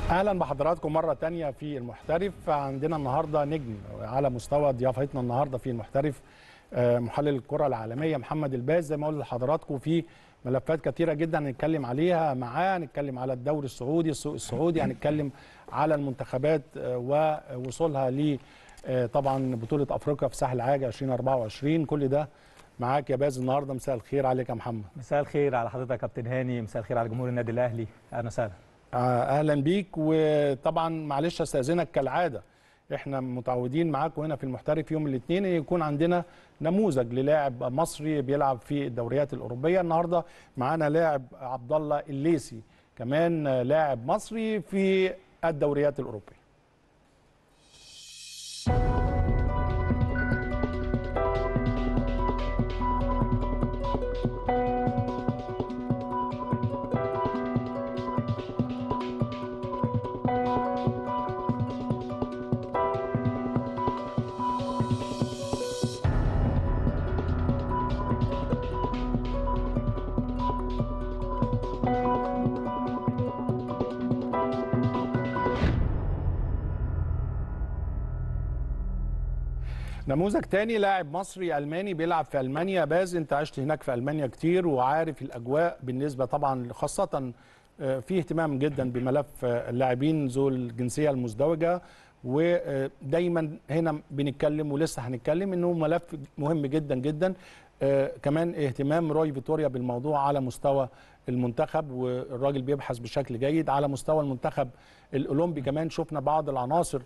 اهلا بحضراتكم مره تانية في المحترف عندنا النهارده نجم على مستوى ضيافتنا النهارده في المحترف آه، محلل الكره العالميه محمد الباز زي ما قلت لحضراتكم في ملفات كتيره جدا هنتكلم عليها معاه هنتكلم على الدوري السعودي السوق السعودي هنتكلم على المنتخبات آه، ووصولها ل آه، طبعا بطوله افريقيا في ساحل عاج 2024 كل ده معاك يا باز النهارده مساء الخير عليك يا محمد مساء الخير على حضرتك يا كابتن هاني مساء الخير على جمهور النادي الاهلي اهلا وسهلا آه، اهلا بيك وطبعا معلش استاذنك كالعاده احنا متعودين معاكم هنا في المحترف يوم الاثنين يكون عندنا نموذج للاعب مصري بيلعب في الدوريات الاوروبيه النهارده معانا لاعب عبد الله الليسي كمان آه، لاعب مصري في الدوريات الاوروبيه نموذج تاني لاعب مصري الماني بيلعب في المانيا باز انت عشت هناك في المانيا كتير وعارف الاجواء بالنسبه طبعا خاصه آه، في اهتمام جدا بملف آه، اللاعبين ذو الجنسيه المزدوجه ودايما هنا بنتكلم ولسه هنتكلم انه ملف مهم جدا جدا آه، كمان اهتمام روي فيتوريا بالموضوع على مستوى المنتخب والراجل بيبحث بشكل جيد على مستوى المنتخب الاولمبي كمان شفنا بعض العناصر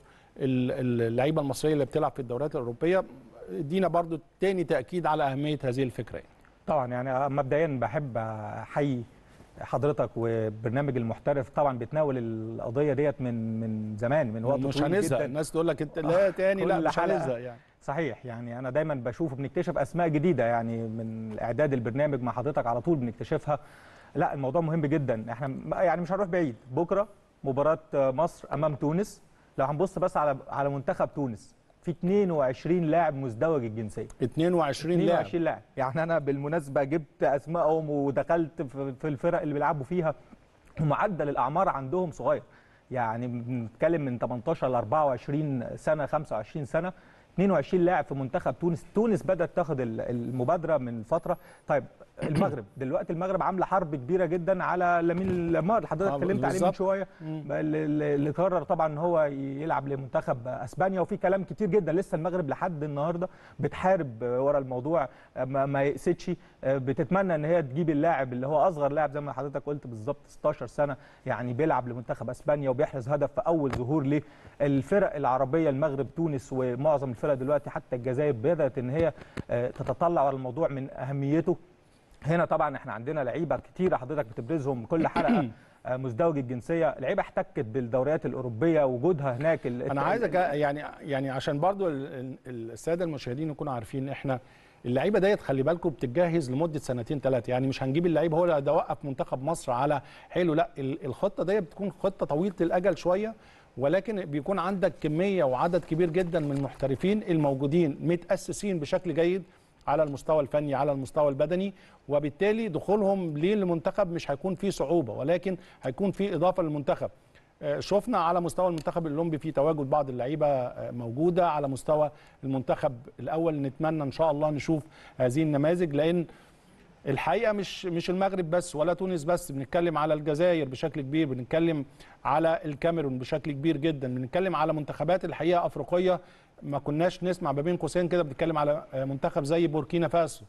ال- اللعيبه المصريه اللي بتلعب في الدوريات الاوروبيه ادينا برضو تاني تاكيد على اهميه هذه الفكره يعني. طبعا يعني مبدئيا بحب احيي حضرتك وبرنامج المحترف طبعا بتناول القضيه ديت من من زمان من وقت مش طويل هنزهق جدا الناس تقول لك انت لا تاني لا كل مش حلقة. هنزهق يعني صحيح يعني انا دايما بشوف بنكتشف اسماء جديده يعني من اعداد البرنامج مع حضرتك على طول بنكتشفها لا الموضوع مهم جدا احنا م- يعني مش هنروح بعيد بكره مباراه مصر امام تونس لو هنبص بس على على منتخب تونس في 22 لاعب مزدوج الجنسيه 22 لاعب 22 لاعب يعني انا بالمناسبه جبت اسمائهم ودخلت في في الفرق اللي بيلعبوا فيها ومعدل الاعمار عندهم صغير يعني بنتكلم من 18 ل 24 سنه 25 سنه 22 لاعب في منتخب تونس تونس بدات تاخد ال- المبادره من فتره طيب المغرب دلوقتي المغرب عامله حرب كبيره جدا على لامين لامار اللي حضرتك آه، اتكلمت عليه من بالظبط. شويه اللي اللي قرر طبعا ان هو يلعب لمنتخب اسبانيا وفي كلام كتير جدا لسه المغرب لحد النهارده بتحارب ورا الموضوع ما, ما يقسدش بتتمنى ان هي تجيب اللاعب اللي هو اصغر لاعب زي ما حضرتك قلت بالظبط 16 سنه يعني بيلعب لمنتخب اسبانيا وبيحرز هدف في اول ظهور ليه الفرق العربيه المغرب تونس ومعظم الفرق دلوقتي حتى الجزائر بدات ان هي آه، تتطلع على الموضوع من اهميته هنا طبعا احنا عندنا لعيبه كتيره حضرتك بتبرزهم كل حلقه آه، مزدوج الجنسيه لعيبه احتكت بالدوريات الاوروبيه وجودها هناك ال- انا عايزك يعني يعني عشان برضو ال- ال- الساده المشاهدين يكونوا عارفين ان احنا اللعيبه ديت خلي بالكم بتتجهز لمده سنتين ثلاثه يعني مش هنجيب اللعيب هو اللي ده وقف منتخب مصر على حلو لا ال- الخطه ديت بتكون خطه طويله الاجل شويه ولكن بيكون عندك كميه وعدد كبير جدا من المحترفين الموجودين متاسسين بشكل جيد على المستوى الفني على المستوى البدني وبالتالي دخولهم للمنتخب مش هيكون فيه صعوبه ولكن هيكون فيه اضافه للمنتخب آه، شفنا على مستوى المنتخب الاولمبي في تواجد بعض اللعيبه آه، موجوده على مستوى المنتخب الاول نتمنى ان شاء الله نشوف هذه النماذج لان الحقيقه مش مش المغرب بس ولا تونس بس بنتكلم على الجزائر بشكل كبير بنتكلم على الكاميرون بشكل كبير جدا بنتكلم على منتخبات الحقيقه افريقيه ما كناش نسمع ما بين قوسين كده بنتكلم على آه، منتخب زي بوركينا فاسو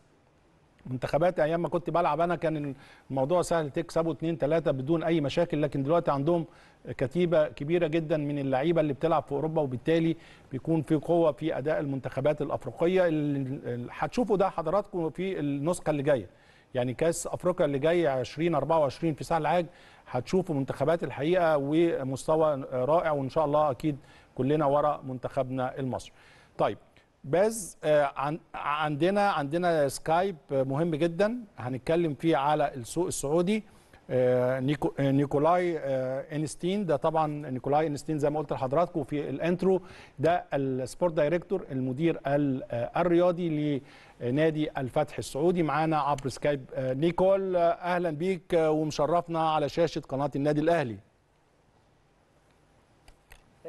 منتخبات ايام ما كنت بلعب انا كان الموضوع سهل تكسبه 2 3 بدون اي مشاكل لكن دلوقتي عندهم كتيبه كبيره جدا من اللعيبه اللي بتلعب في اوروبا وبالتالي بيكون في قوه في اداء المنتخبات الافريقيه اللي اللي هتشوفوا ده حضراتكم في النسخه اللي جايه يعني كاس افريقيا اللي جاي 2024 في سهل العاج هتشوفوا منتخبات الحقيقه ومستوى رائع وان شاء الله اكيد كلنا ورا منتخبنا المصري طيب باز آه، عن عندنا عندنا سكايب آه، مهم جدا هنتكلم فيه على السوق السعودي آه، نيكو آه، نيكولاي آه، انستين ده طبعا نيكولاي انستين زي ما قلت لحضراتكم في الانترو ده السبورت دايركتور المدير ال- آه، الرياضي لنادي الفتح السعودي معانا عبر سكايب آه، نيكول آه، اهلا بيك آه، ومشرفنا على شاشه قناه النادي الاهلي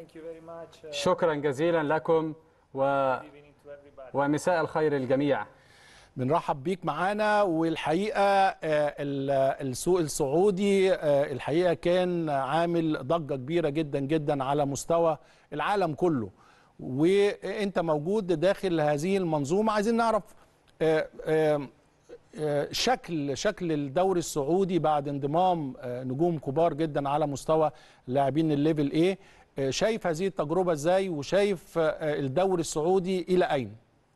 Thank you very much. Uh, شكرا جزيلا لكم و... good evening to everybody. ومساء الخير الجميع بنرحب بيك معانا والحقيقه آه، ال- السوق السعودي آه، الحقيقه كان عامل ضجه كبيره جدا جدا على مستوى العالم كله وانت موجود داخل هذه المنظومه عايزين نعرف آه، آه، آه، شكل شكل الدوري السعودي بعد انضمام آه، نجوم كبار جدا على مستوى لاعبين الليفل ايه آه، شايف هذه التجربه ازاي وشايف آه، الدوري السعودي الى اين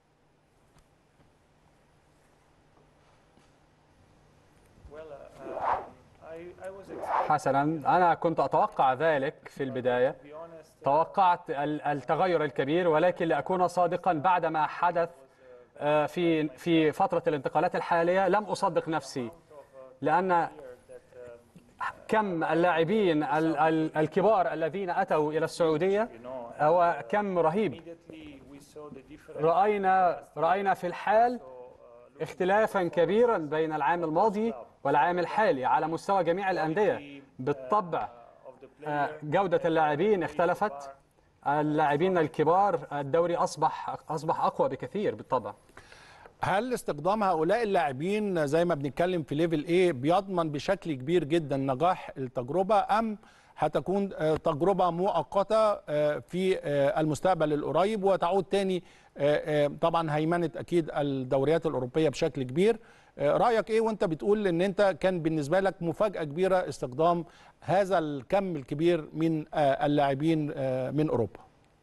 Well, uh, I, I was expecting, حسنا أنا كنت أتوقع ذلك في البداية to be honest, uh, توقعت ال- التغير الكبير ولكن لأكون صادقا بعدما حدث آه، في في فترة الانتقالات الحالية لم أصدق نفسي لأن كم اللاعبين ال- ال- الكبار الذين أتوا إلى السعودية you know, هو كم رهيب immediately we saw the difference. رأينا رأينا في الحال اختلافا كبيرا بين العام الماضي والعام الحالي على مستوى جميع الأندية بالطبع of the آه، player. جودة اللاعبين اختلفت اللاعبين الكبار الدوري أصبح أصبح أقوى بكثير بالطبع هل استخدام هؤلاء اللاعبين زي ما بنتكلم في ليفل ايه بيضمن بشكل كبير جدا نجاح التجربه ام هتكون آه، تجربه مؤقته آه، في آه، المستقبل القريب وتعود تاني آه، آه، طبعا هيمنه اكيد الدوريات الاوروبيه بشكل كبير آه، رايك ايه وانت بتقول ان انت كان بالنسبه لك مفاجاه كبيره استخدام هذا الكم الكبير من آه، اللاعبين آه، من اوروبا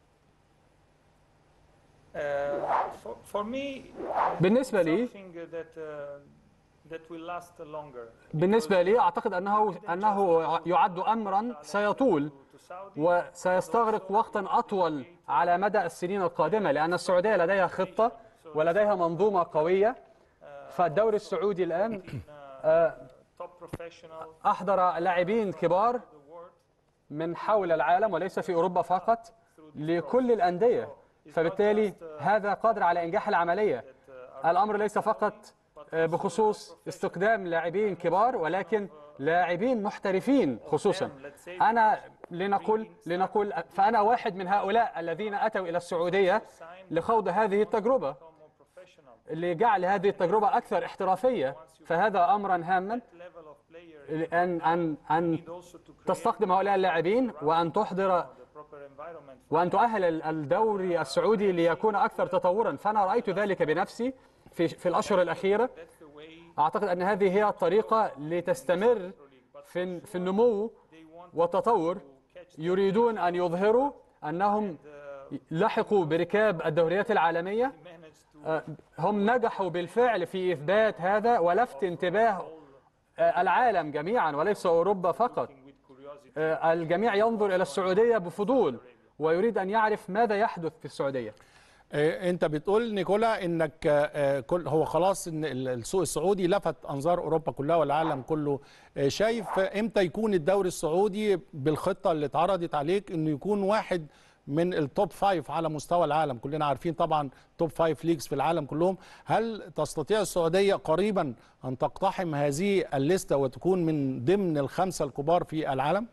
Uh, for, for me, بالنسبة لي something that, uh, that will last longer. بالنسبة لي أعتقد أنه أنه يعد أمرا سيطول To Saudi, وسيستغرق وقتا أطول على مدى السنين القادمة لأن السعودية لديها خطة ولديها منظومة قوية فالدوري السعودي الآن آه، top professional أحضر لاعبين كبار the world. من حول العالم وليس في أوروبا فقط لكل الأندية فبالتالي هذا قادر على إنجاح العملية الأمر ليس فقط آه، بخصوص استخدام لاعبين كبار ولكن لاعبين محترفين خصوصا أنا لنقول لنقول فأنا واحد من هؤلاء الذين أتوا إلى السعودية لخوض هذه التجربة Become more professional. لجعل هذه التجربة أكثر احترافية فهذا أمرا هاما Level of player أن أن أن need also to create تستخدم هؤلاء اللاعبين وأن تحضر the proper environment. وأن تؤهل ال- الدوري السعودي ليكون أكثر تطورا فأنا رأيت ذلك بنفسي في في الأشهر الأخيرة That's the way أعتقد أن هذه هي الطريقة لتستمر في في النمو والتطور يريدون أن يظهروا أنهم لحقوا بركاب الدوريات العالمية manage to آه، هم نجحوا بالفعل في إثبات هذا ولفت انتباه آه، العالم جميعا وليس أوروبا فقط with curiosity. آه، الجميع ينظر إلى السعودية بفضول ويريد أن يعرف ماذا يحدث في السعودية آه، انت بتقول نيكولا انك آه، كل هو خلاص ان ال- السوق السعودي لفت انظار اوروبا كلها والعالم كله آه، شايف امتى يكون الدوري السعودي بالخطه اللي اتعرضت عليك انه يكون واحد من التوب فايف على مستوى العالم كلنا عارفين طبعا توب فايف ليجز في العالم كلهم هل تستطيع السعوديه قريبا ان تقتحم هذه الليسته وتكون من ضمن الخمسه الكبار في العالم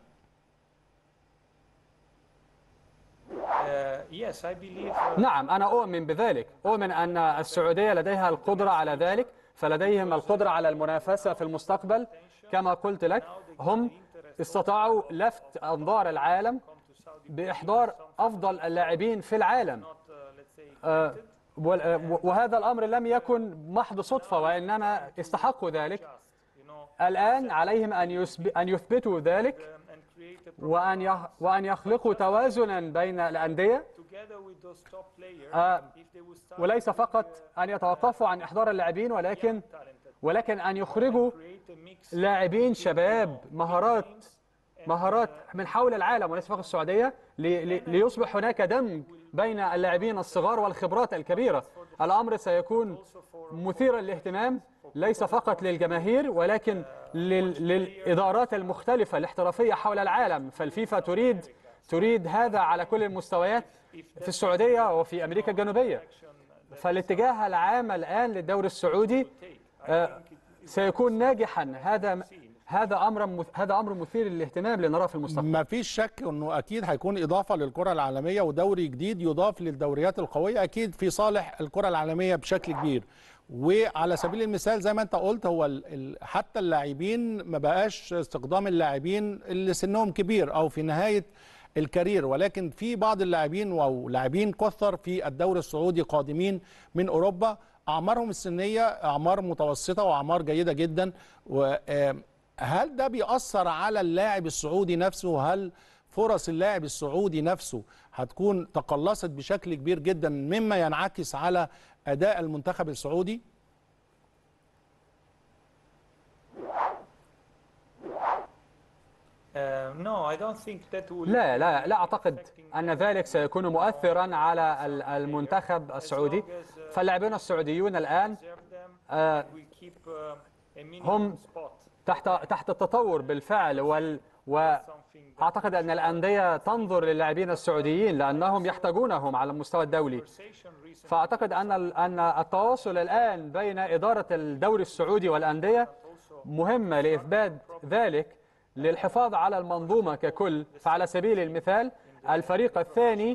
Uh, yes, I believe uh, نعم أنا أؤمن بذلك أؤمن أن السعودية لديها القدرة على ذلك فلديهم القدرة على المنافسة في المستقبل كما قلت لك هم استطاعوا لفت أنظار العالم بإحضار أفضل اللاعبين في العالم not, uh, let's say, آه، وال- آه، وهذا الأمر لم يكن محض صدفة وإنما استحقوا ذلك you know, الآن عليهم أن يثب- أن يثبتوا ذلك um, and create a proper وأن يخ- وأن يخلقوا توازنا بين الأندية together with those top players. آه، if they will start وليس فقط أن يتوقفوا عن إحضار اللاعبين ولكن talented, ولكن أن يخرجوا create a mix لاعبين شباب مهارات مهارات من حول العالم وليس فقط السعودية لي- لي- ليصبح هناك دمج بين اللاعبين الصغار والخبرات الكبيرة الأمر سيكون مثيرا للاهتمام ليس فقط للجماهير ولكن لل- للإدارات المختلفة الاحترافية حول العالم فالفيفا تريد تريد هذا على كل المستويات في السعودية وفي أمريكا الجنوبية فالاتجاه العام الآن للدوري السعودي آه، سيكون ناجحا هذا هذا امر مث- هذا امر مثير للاهتمام لنراه في المستقبل ما فيش شك انه اكيد هيكون اضافه للكره العالميه ودوري جديد يضاف للدوريات القويه اكيد في صالح الكره العالميه بشكل كبير وعلى سبيل المثال زي ما انت قلت هو ال- ال- حتى اللاعبين ما بقاش استخدام اللاعبين اللي سنهم كبير او في نهايه الكارير ولكن في بعض اللاعبين او لاعبين كثر في الدوري السعودي قادمين من اوروبا اعمارهم السنيه اعمار متوسطه واعمار جيده جدا و آم، هل ده بيأثر على اللاعب السعودي نفسه هل فرص اللاعب السعودي نفسه هتكون تقلصت بشكل كبير جدا مما ينعكس على أداء المنتخب السعودي Uh, no, I don't think that will. لا لا لا اعتقد ان ذلك سيكون مؤثرا على ال- المنتخب السعودي فاللاعبون السعوديون الان Observe them. آه، We keep uh, a minimum هم spot. تحت تحت التطور بالفعل وال Something واعتقد ان الانديه تنظر للاعبين السعوديين لانهم يحتاجونهم على المستوى الدولي conversation recently فاعتقد ان ال- ان التواصل الان بين اداره الدوري السعودي والانديه مهمه لاثبات ذلك للحفاظ على المنظومه ككل فعلى سبيل المثال الفريق الثاني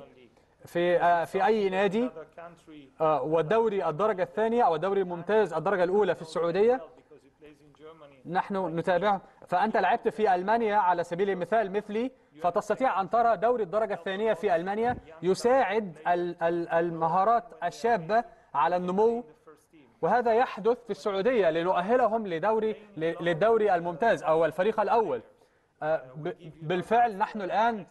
في آه، في اي نادي other country آه، والدوري الدرجه الثانيه او الدوري الممتاز الدرجه الاولى في السعوديه because he plays in Germany. نحن نتابعه فأنت لعبت في ألمانيا على سبيل المثال مثلي فتستطيع أن ترى دوري الدرجة الثانية في ألمانيا يساعد ال- ال- المهارات الشابة على النمو وهذا يحدث في السعودية لنؤهلهم لدوري ل- للدوري الممتاز أو الفريق الأول آه، ب- بالفعل نحن الآن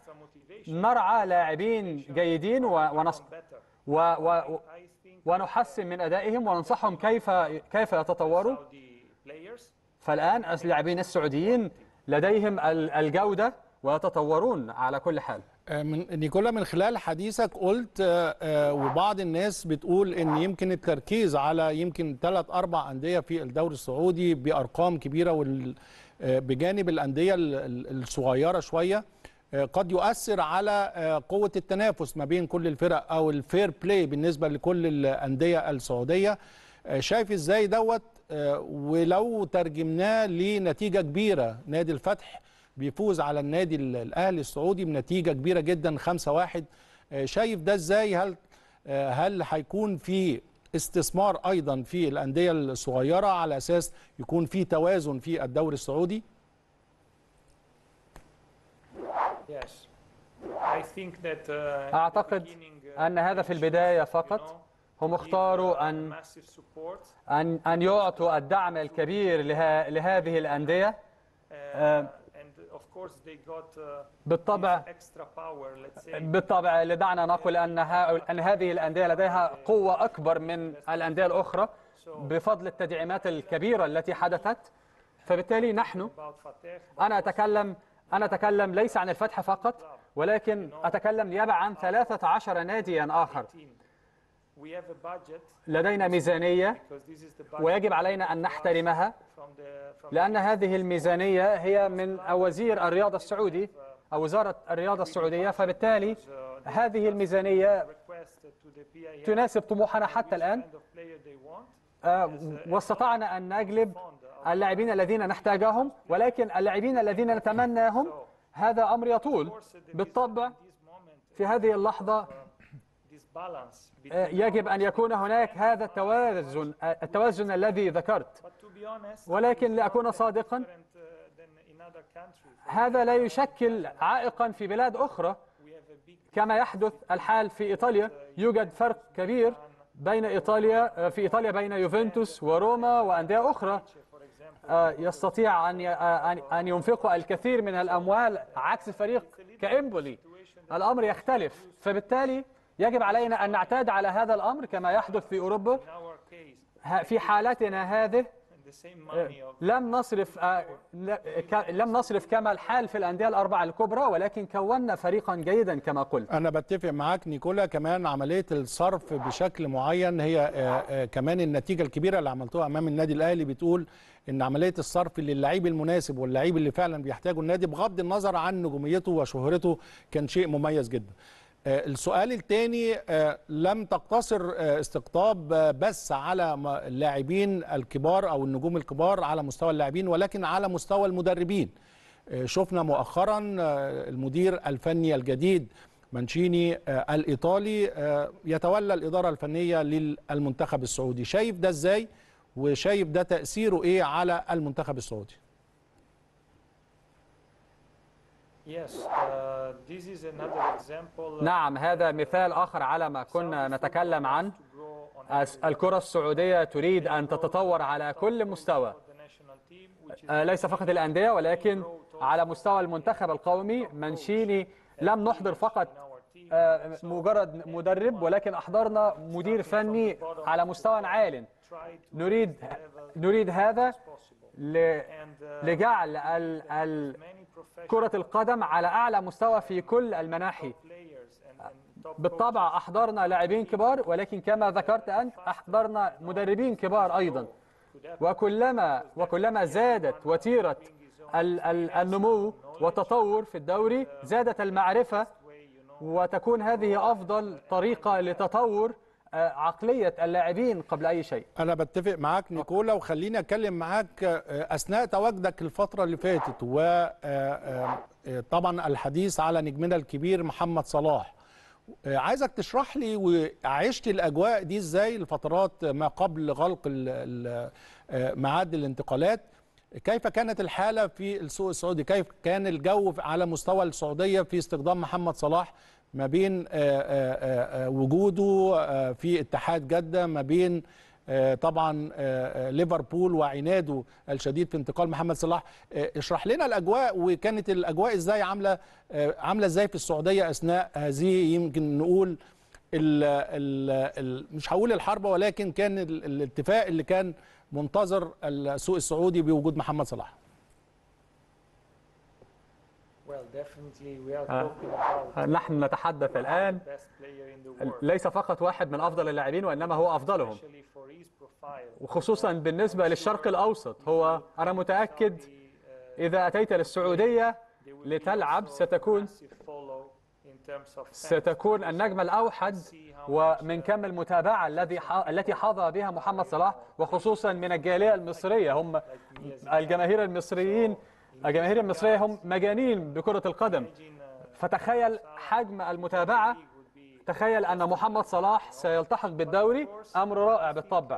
نرعى لاعبين جيدين و- ونص و و I think ونحسن من أدائهم وننصحهم كيف كيف يتطوروا the players فالآن اللاعبين السعوديين لديهم ال- الجودة ويتطورون على كل حال آه، من نيكولا من خلال حديثك قلت آه، آه، وبعض الناس بتقول ان يمكن التركيز على يمكن ثلاث اربع انديه في الدوري السعودي بارقام كبيره وال آه، بجانب الانديه ال- ال- الصغيره شويه آه، قد يؤثر على آه، قوه التنافس ما بين كل الفرق او الفير بلاي بالنسبه لكل الانديه السعوديه آه، شايف ازاي دوت آه، ولو ترجمناه لنتيجه كبيره نادي الفتح بيفوز على النادي ال- الاهلي السعودي بنتيجه كبيره جدا 5-1 آه، شايف ده ازاي هل آه، هل هيكون في استثمار ايضا في الانديه الصغيره على اساس يكون في توازن في الدوري السعودي Yes. I think that uh, أعتقد at the beginning, uh, أن هذا في they البداية should, you فقط know, هم give, اختاروا uh, أن massive support, أن أن يعطوا الدعم الكبير له لهذه الأندية uh, Um, and of course they got uh, بالطبع this extra power, let's say. بالطبع لدعنا نقول أن ها- أن هذه الأندية لديها قوة أكبر من الأندية الأخرى بفضل التدعيمات الكبيرة التي حدثت فبالتالي نحن about Fateh, أنا أتكلم أنا أتكلم ليس عن الفتح فقط ولكن أتكلم نيابة عن 13 ناديا آخر team. We have a budget لدينا ميزانية because this is the budget ويجب علينا أن نحترمها from the from لأن هذه الميزانية هي من وزير الرياضة السعودي أو وزارة الرياضة السعودية فبالتالي هذه الميزانية request to the PIF تناسب طموحنا حتى الآن kind of player they want. آه، واستطعنا أن نجلب اللاعبين الذين نحتاجهم ولكن اللاعبين الذين نتمناهم هذا أمر يطول بالطبع This moment, في هذه اللحظة this balance آه، between. يجب أن يكون هناك هذا التوازن آه، التوازن الذي ذكرت But to be honest, ولكن لأكون صادقا different uh, than in other countries. هذا لا يشكل عائقا في بلاد أخرى We have a big كما يحدث الحال في إيطاليا يوجد فرق كبير بين إيطاليا في إيطاليا بين يوفنتوس وروما وأندية أخرى for example. آه، يستطيع أن ي- آه، أن- أن ينفقوا الكثير من الأموال عكس فريق كإمبولي الأمر يختلف فبالتالي يجب علينا أن نعتاد على هذا الأمر كما يحدث في أوروبا In our case, ه- في حالتنا هذه the same money of لم نصرف آه، ل- ك- لم نصرف كما الحال في الأندية الأربعة الكبرى ولكن كونا فريقا جيدا كما قلت انا بتفق معاك نيكولا كمان عمليه الصرف بشكل معين هي آه، آه، كمان النتيجه الكبيره اللي عملتوها امام النادي الاهلي بتقول ان عمليه الصرف للعيب المناسب واللعيب اللي فعلا بيحتاجه النادي بغض النظر عن نجوميته وشهرته كان شيء مميز جدا آه، السؤال الثاني لم تقتصر آه، استقطاب آه، بس على م- اللاعبين الكبار او النجوم الكبار على مستوى اللاعبين ولكن على مستوى المدربين آه، شفنا مؤخرا آه، المدير الفني الجديد مانشيني آه، الايطالي آه، يتولى الاداره الفنيه للمنتخب السعودي شايف ده ازاي وشايف ده تاثيره ايه على المنتخب السعودي Yes, uh, this is another example. uh, نعم هذا مثال آخر على ما كنا نتكلم عنه to grow on أس- الكرة السعودية تريد أن تتطور على كل مستوى the national team, which is آه، ليس فقط الأندية ولكن على مستوى المنتخب القومي منشيني لم نحضر فقط our team. آه، مجرد مدرب ولكن أحضرنا مدير فني على مستوى عال Try to نريد نريد هذا possible. ل- And uh, لجعل ال- ال- many professional كرة القدم على أعلى مستوى في كل المناحي players and, and top بالطبع أحضرنا لاعبين كبار ولكن كما ذكرت أنت أحضرنا مدربين كبار أيضا وكلما وكلما زادت وتيرة ال- ال- النمو والتطور في الدوري زادت المعرفة وتكون هذه أفضل طريقة لتطور آه، عقلية اللاعبين قبل أي شيء انا بتفق معاك نيكولا وخليني اتكلم معاك آه، اثناء تواجدك الفتره اللي فاتت وطبعا الحديث على نجمنا الكبير محمد صلاح آه، عايزك تشرح لي وعشت الاجواء دي ازاي الفترات ما قبل غلق ال- ال- آه، ميعاد الانتقالات كيف كانت الحاله في السوق السعودي كيف كان الجو على مستوى السعوديه في استخدام محمد صلاح ما بين آه، آه، آه، وجوده آه، في اتحاد جده ما بين آه، طبعا آه، آه، ليفربول وعناده الشديد في انتقال محمد صلاح آه، اشرح لنا الاجواء وكانت الاجواء ازاي عامله آه، عامله ازاي في السعوديه اثناء هذه يمكن نقول ال ال ال مش هقول الحرب ولكن كان ال- الاتفاق اللي كان منتظر السوق السعودي بوجود محمد صلاح Well, definitely we are آه. talking about نحن نتحدث الآن the best player in the world, ليس فقط واحد من أفضل اللاعبين وإنما هو أفضلهم especially for his profile. وخصوصا بالنسبة للشرق الأوسط هو أنا متأكد Saudi, uh, إذا أتيت للسعودية they will be لتلعب also ستكون massive follow in terms of fans. ستكون النجم الأوحد ومن كم المتابعة الذي ح- التي حظى بها محمد صلاح وخصوصا من الجالية المصرية هم الجماهير المصريين الجماهير المصرية هم مجانين بكرة القدم فتخيل حجم المتابعة تخيل أن محمد صلاح سيلتحق بالدوري أمر رائع بالطبع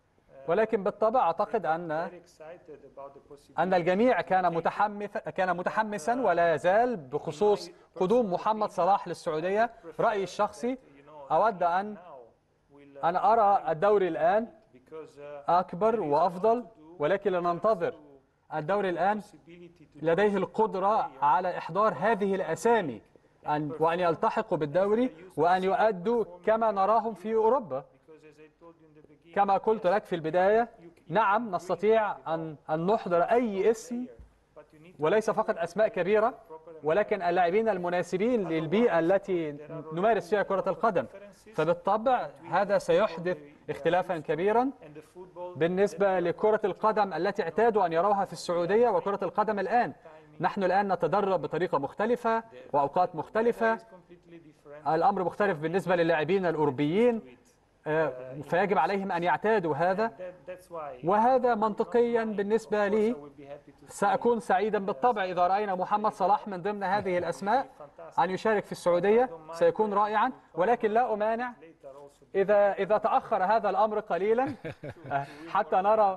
ولكن بالطبع أعتقد أن Very excited about the possibility أن الجميع كان متحمس كان متحمسا ولا يزال بخصوص قدوم محمد صلاح للسعودية رأيي الشخصي أود أن now will uh, أن أرى الدوري الآن because uh, أكبر وأفضل ولكن لننتظر الدوري الآن possibility to لديه القدرة على إحضار هذه الأسامي أن وأن يلتحقوا بالدوري وأن يؤدوا كما نراهم في أوروبا because as I told you in the beginning كما قلت لك في البداية نعم نستطيع أن أن نحضر أي اسم but you need وليس فقط أسماء كبيرة ولكن اللاعبين المناسبين للبيئة التي نمارس فيها كرة القدم فبالطبع هذا سيحدث اختلافا كبيرا and the football بالنسبة لكرة القدم التي اعتادوا أن يروها في السعودية وكرة القدم الآن نحن الآن نتدرب بطريقة مختلفة وأوقات مختلفة is completely different الأمر مختلف بالنسبة للاعبين الأوروبيين آه، فيجب عليهم أن يعتادوا هذا that, that's why وهذا منطقيا بالنسبة لي I will be happy to سأكون سعيدا بالطبع إذا رأينا محمد صلاح من ضمن هذه الأسماء أن يشارك في السعودية سيكون رائعا ولكن لا أمانع later also إذا إذا تأخر هذا الأمر قليلا آه، حتى نرى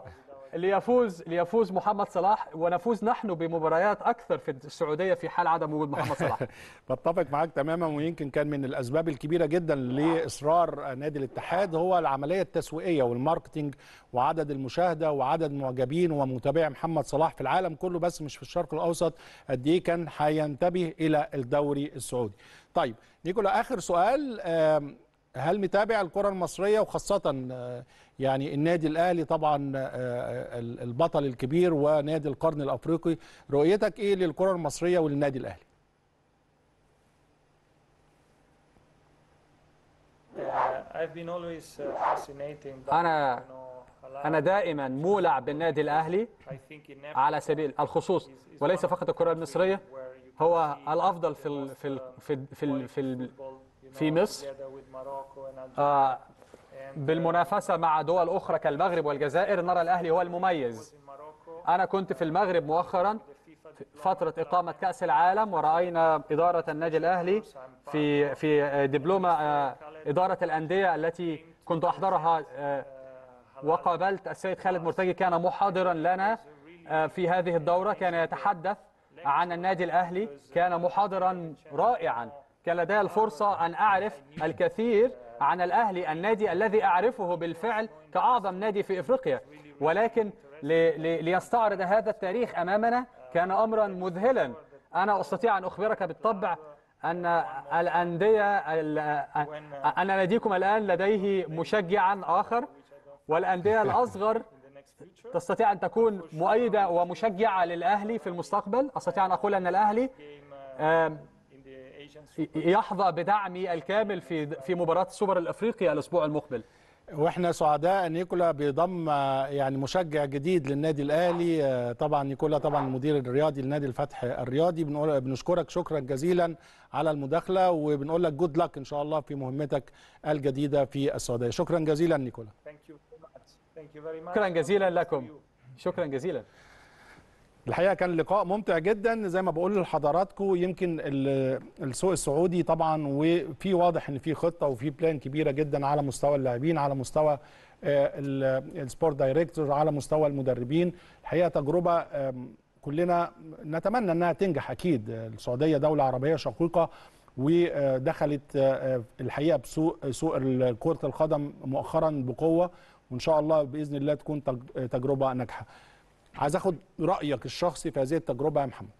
ليفوز ليفوز محمد صلاح ونفوز نحن بمباريات أكثر في السعودية في حال عدم وجود محمد صلاح بتفق معاك تماما ويمكن كان من الاسباب الكبيره جدا لاصرار نادي الاتحاد هو العمليه التسويقيه والماركتينج وعدد المشاهده وعدد المعجبين ومتابعي محمد صلاح في العالم كله بس مش في الشرق الاوسط قد ايه كان هينتبه الى الدوري السعودي. طيب نيكولا اخر سؤال آم، هل متابع الكره المصريه وخاصه آه، يعني النادي الاهلي طبعا آه، ال- البطل الكبير ونادي القرن الافريقي رؤيتك ايه للكره المصريه وللنادي الاهلي؟ uh, I've been always uh, fascinating by, أنا- you know, a lot. أنا دائما مولع بالنادي الأهلي I think in Africa على سبيل الخصوص is- is وليس one of فقط the الكرة countries المصرية where you can هو see الأفضل the في ال most, في ال uh, في ال في ال في ال football في مصر together with Morocco and Algeria. آه، And, بالمنافسة مع دول أخرى كالمغرب والجزائر نرى الأهلي هو المميز in Morocco, أنا كنت في المغرب مؤخرا the FIFA فترة إقامة كأس العالم ورأينا إدارة النادي الأهلي في في دبلومة آه، إدارة الأندية التي كنت أحضرها آه، وقابلت السيد خالد مرتجي كان محاضرا لنا آه، في هذه الدورة كان يتحدث عن النادي الأهلي كان محاضرا رائعا كان لدي الفرصة أن أعرف الكثير عن الأهلي النادي الذي أعرفه بالفعل كأعظم نادي في إفريقيا ولكن ل- ل- ليستعرض هذا التاريخ أمامنا كان أمرا مذهلا أنا أستطيع أن أخبرك بالطبع أن الأندية ال- أن ناديكم الآن لديه مشجعا آخر والأندية الأصغر تستطيع أن تكون مؤيدة ومشجعة للأهلي في المستقبل أستطيع أن أقول أن الأهلي آم، in the Asian Super يحظى بدعمي الكامل في في مباراة السوبر الأفريقي الأسبوع المقبل واحنا سعداء ان نيكولا بيضم آه، يعني مشجع جديد للنادي الاهلي آه، طبعا نيكولا طبعا المدير الرياضي لنادي الفتح الرياضي بنقول بنشكرك شكرا جزيلا على المداخله وبنقول لك جود لك ان شاء الله في مهمتك الجديده في السعوديه شكرا جزيلا نيكولا Thank you so much. Thank you very much. شكرا جزيلا لكم شكرا جزيلا الحقيقه كان لقاء ممتع جدا زي ما بقول لحضراتكم يمكن ال- السوق السعودي طبعا وفي واضح ان في خطه وفي بلان كبيره جدا على مستوى اللاعبين على مستوى آه، ال- السبورت دايركتور على مستوى المدربين الحقيقه تجربه آم، كلنا نتمنى انها تنجح اكيد السعوديه دوله عربيه شقيقه ودخلت آه، الحقيقه بسوق سوق كره القدم مؤخرا بقوه وان شاء الله باذن الله تكون تج- تجربه ناجحه عايز اخد رايك الشخصي في هذه التجربه يا محمد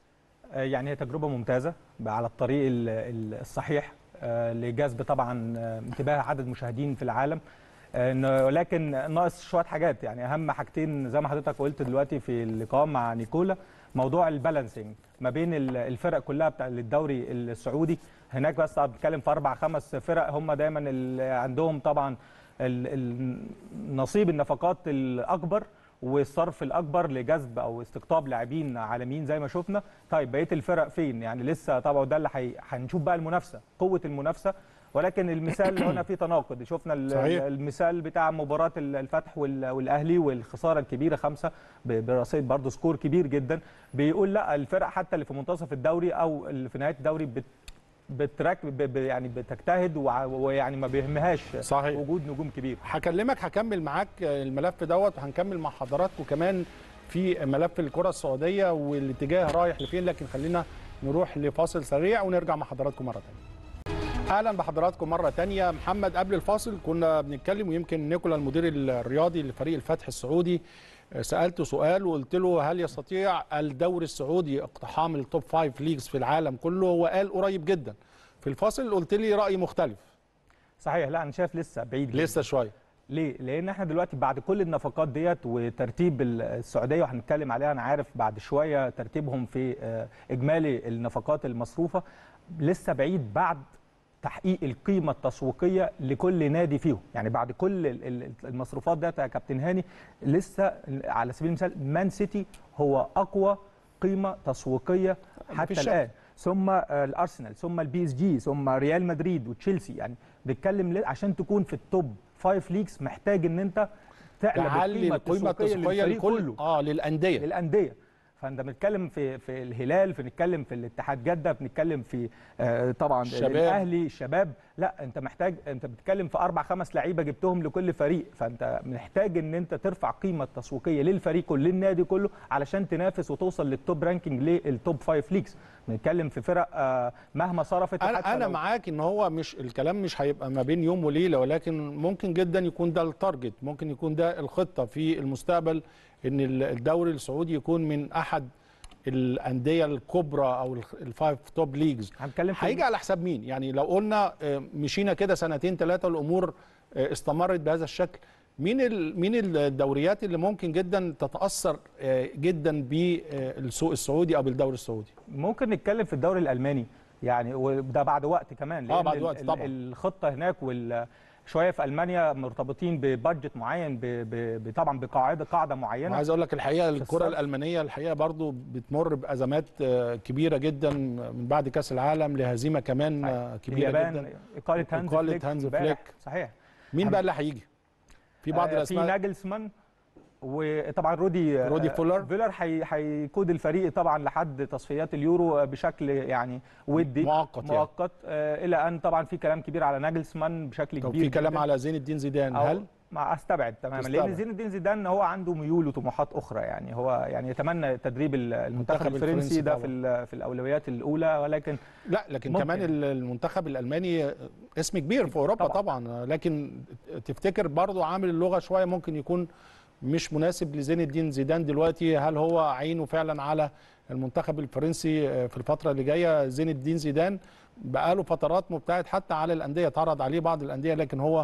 آه، يعني هي تجربة ممتازة على الطريق ال- ال- الصحيح آه، لجذب طبعا آه، انتباه عدد مشاهدين في العالم آه، إن- ولكن ناقص شوية حاجات يعني أهم حاجتين زي ما حضرتك قلت دلوقتي في اللقاء مع نيكولا موضوع البالانسنج ما بين ال- الفرق كلها بتاع الدوري السعودي هناك بس بتتكلم في أربع خمس فرق هم دايما اللي عندهم طبعا ال- ال- نصيب النفقات الأكبر والصرف الاكبر لجذب او استقطاب لاعبين عالميين زي ما شفنا طيب بقيه الفرق فين يعني لسه طبعا ده اللي حي- هنشوف بقى المنافسه قوه المنافسه ولكن المثال هنا في تناقض شفنا ال- صحيح. المثال بتاع مباراه ال- الفتح وال- والاهلي والخساره الكبيره خمسه ب- برصيد برضه سكور كبير جدا بيقول لا الفرق حتى اللي في منتصف الدوري او اللي في نهايه الدوري بت بترك ب- ب- يعني بتجتهد وع- ويعني ما بيهمهاش صحيح. وجود نجوم كبير هكلمك هكمل معاك الملف دوت وهنكمل مع حضراتكم كمان في ملف الكره السعوديه والاتجاه رايح لفين لكن خلينا نروح لفاصل سريع ونرجع مع حضراتكم مره ثانيه اهلا بحضراتكم مره تانية محمد قبل الفاصل كنا بنتكلم ويمكن نيكولا المدير الرياضي لفريق الفتح السعودي سالته سؤال وقلت له هل يستطيع الدوري السعودي اقتحام التوب فايف ليجز في العالم كله وقال قريب جدا في الفاصل قلت لي راي مختلف صحيح لا انا شايف لسه بعيد جداً. لسه شويه ليه؟ لأن احنا دلوقتي بعد كل النفقات ديت وترتيب ال- السعودية وهنتكلم عليها أنا عارف بعد شوية ترتيبهم في آه، إجمالي النفقات المصروفة لسه بعيد بعد تحقيق القيمة التسويقية لكل نادي فيهم، يعني بعد كل ال- ال- المصروفات ديت يا كابتن هاني لسه على سبيل المثال مان سيتي هو أقوى قيمة تسويقية حتى مفيش شك. الآن ثم آه، الارسنال ثم البي اس جي ثم ريال مدريد وتشيلسي يعني بنتكلم ليه؟ عشان تكون في التوب فايف ليجز محتاج ان انت تعلى تعلي القيمه التسويقيه للفريق لكل كله اه للانديه للانديه فانت بنتكلم في في الهلال بنتكلم في الاتحاد جده بنتكلم في آه، طبعا الشباب. الاهلي الشباب لا انت محتاج انت بتتكلم في اربع خمس لعيبه جبتهم لكل فريق فانت محتاج ان انت ترفع قيمه تسويقيه للفريق كله للنادي كله علشان تنافس وتوصل للتوب رانكينج للتوب فايف ليجز بنتكلم في فرق آه، مهما صرفت حتى انا انا لو- معاك ان هو مش الكلام مش هيبقى ما بين يوم وليله ولكن ممكن جدا يكون ده التارجت ممكن يكون ده الخطه في المستقبل ان ال- الدوري السعودي يكون من احد الانديه الكبرى او الخ- الفايف توب ليجز هنتكلم في هيجي على حساب مين يعني لو قلنا آه، مشينا كده سنتين ثلاثه الامور آه، استمرت بهذا الشكل مين ال- مين الدوريات اللي ممكن جدا تتاثر آه، جدا بالسوق السعودي او بالدوري السعودي ممكن نتكلم في الدوري الالماني يعني وده بعد وقت كمان آه، لأن بعد ال- وقت ال- طبعاً. الخطه هناك شويه في المانيا مرتبطين ببادجت معين ب- ب- ب- طبعا بقاعده قاعده معينه وعايز اقول لك الحقيقه الكره الصرف. الالمانيه الحقيقه برضو بتمر بازمات آه، كبيره جدا من بعد كاس العالم لهزيمه كمان آه، كبيره اليابان جدا اقاله هانز إقالة فليك هانز امبارح. فليك. صحيح مين هم- بقى اللي هيجي في بعض آه، في الاسماء ناجلسمان وطبعا رودي رودي آه، فولر. فيلر هي- هيقود الفريق طبعا لحد تصفيات اليورو بشكل يعني ودي مؤقت يعني. مؤقت آه، الى ان طبعا في كلام كبير على ناجلسمان بشكل طب كبير في كلام جداً. على زين الدين زيدان أو هل مع استبعد تماما تستبعد. لان زين الدين زيدان هو عنده ميول وطموحات اخرى يعني هو يعني يتمنى تدريب المنتخب المنتخب الفرنسي الفرنسي ده طبعاً. في ال- في الاولويات الاولى ولكن لا لكن ممكن. كمان ال- المنتخب الالماني اسم كبير في اوروبا طبعاً. طبعا, طبعا لكن تفتكر برضو عامل اللغه شويه ممكن يكون مش مناسب لزين الدين زيدان دلوقتي هل هو عينه فعلا على المنتخب الفرنسي في الفتره اللي جايه زين الدين زيدان بقاله فترات مبتعد حتى على الانديه اتعرض عليه بعض الانديه لكن هو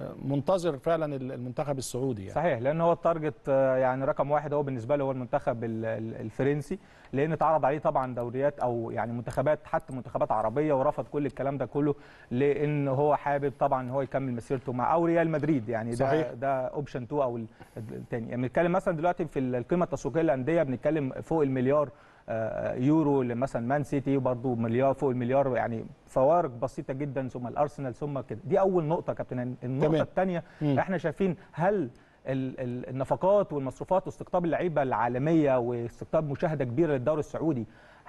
منتظر فعلا المنتخب السعودي يعني. صحيح لان هو التارجت آه، يعني رقم واحد هو بالنسبه له هو المنتخب ال- ال- الفرنسي لان اتعرض عليه طبعا دوريات او يعني منتخبات حتى منتخبات عربيه ورفض كل الكلام ده كله لان هو حابب طبعا ان هو يكمل مسيرته مع او ريال مدريد يعني ده صحيح. ده اوبشن 2 او ال- الثاني يعني بنتكلم مثلا دلوقتي في القيمه التسويقيه للانديه بنتكلم فوق المليار آه، يورو لمثلا مان سيتي وبرضه مليار فوق المليار يعني فوارق بسيطه جدا ثم الارسنال ثم كده دي اول نقطه يا كابتن النقطه تمام. الثانيه مم. احنا شايفين هل ال- ال- النفقات والمصروفات واستقطاب اللعيبه العالميه واستقطاب مشاهده كبيره للدوري السعودي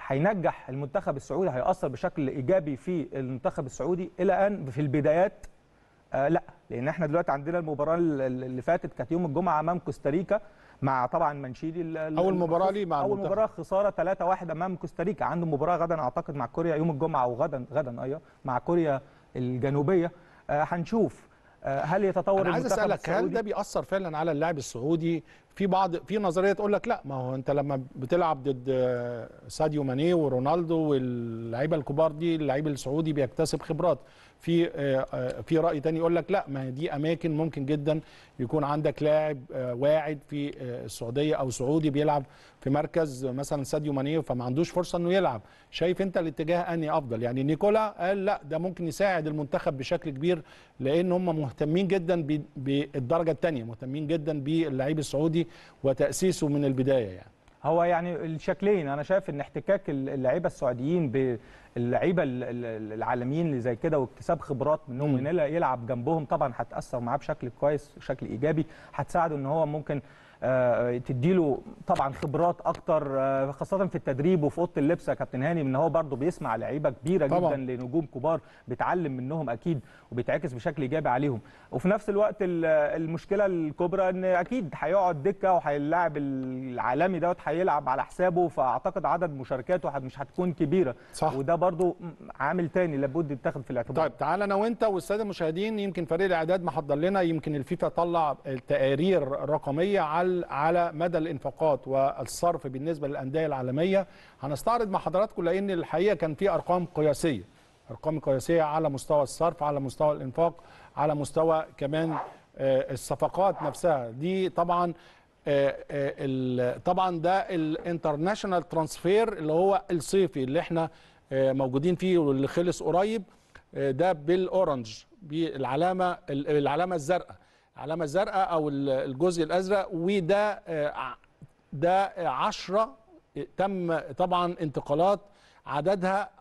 هينجح المنتخب السعودي هيأثر بشكل ايجابي في المنتخب السعودي الى ان في البدايات آه لا لان احنا دلوقتي عندنا المباراه ال- ال- اللي فاتت كانت يوم الجمعه امام كوستاريكا مع طبعا منشيدي ال- ال- أول مباراة ليه مع اول المنتخب. مباراه خساره 3-1 امام كوستاريكا عنده مباراه غدا اعتقد مع كوريا يوم الجمعه او غدا غدا ايوه مع كوريا الجنوبيه آه هنشوف آه هل يتطور انا عايز المنتخب اسالك هل السعودي؟ ده بيأثر فعلا على اللاعب السعودي في بعض في نظريه تقول لك لا ما هو انت لما بتلعب ضد آه، ساديو ماني ورونالدو واللعيبه الكبار دي اللعيب السعودي بيكتسب خبرات في آه، آه، في راي تاني يقول لك لا ما هي دي اماكن ممكن جدا يكون عندك لاعب آه، واعد في آه، السعوديه او سعودي بيلعب في مركز مثلا ساديو ماني فما عندوش فرصه انه يلعب شايف انت الاتجاه اني افضل يعني نيكولا قال لا ده ممكن يساعد المنتخب بشكل كبير لان هم مهتمين جدا ب- بالدرجه الثانيه مهتمين جدا باللعيب السعودي وتاسيسه من البدايه يعني هو يعني الشكلين انا شايف ان احتكاك اللعيبه السعوديين باللعيبه ال- ال- العالميين اللي زي كده واكتساب خبرات منهم مم. ان يلا- يلعب جنبهم طبعا هتاثر معاه بشكل كويس بشكل ايجابي هتساعده ان هو ممكن آه، تديله طبعا خبرات اكتر آه، خاصه في التدريب وفي اوضه اللبس يا كابتن هاني ان هو برضه بيسمع لعيبه كبيره طبعاً. جدا لنجوم كبار بيتعلم منهم اكيد وبيتعكس بشكل ايجابي عليهم وفي نفس الوقت ال- المشكله الكبرى ان اكيد هيقعد دكه وهيلاعب العالمي دوت هيلعب على حسابه فاعتقد عدد مشاركاته هت- مش هتكون كبيره صح. وده برضو عامل تاني لابد يتاخد في الاعتبار طيب تعال انا وانت والساده المشاهدين يمكن فريق الاعداد محضر لنا يمكن الفيفا طلع تقارير رقميه على على مدى الانفاقات والصرف بالنسبه للانديه العالميه هنستعرض مع حضراتكم لان الحقيقه كان في ارقام قياسيه ارقام قياسيه على مستوى الصرف على مستوى الانفاق على مستوى كمان آه، الصفقات نفسها دي طبعا آه، آه، ال- طبعا ده الانترناشونال ترانسفير اللي هو الصيفي اللي احنا آه، موجودين فيه واللي خلص قريب آه، ده بالاورنج بالعلامه ال- العلامه الزرقاء العلامه الزرقاء او ال- الجزء الازرق وده آه، ع- ده 10 تم طبعا انتقالات عددها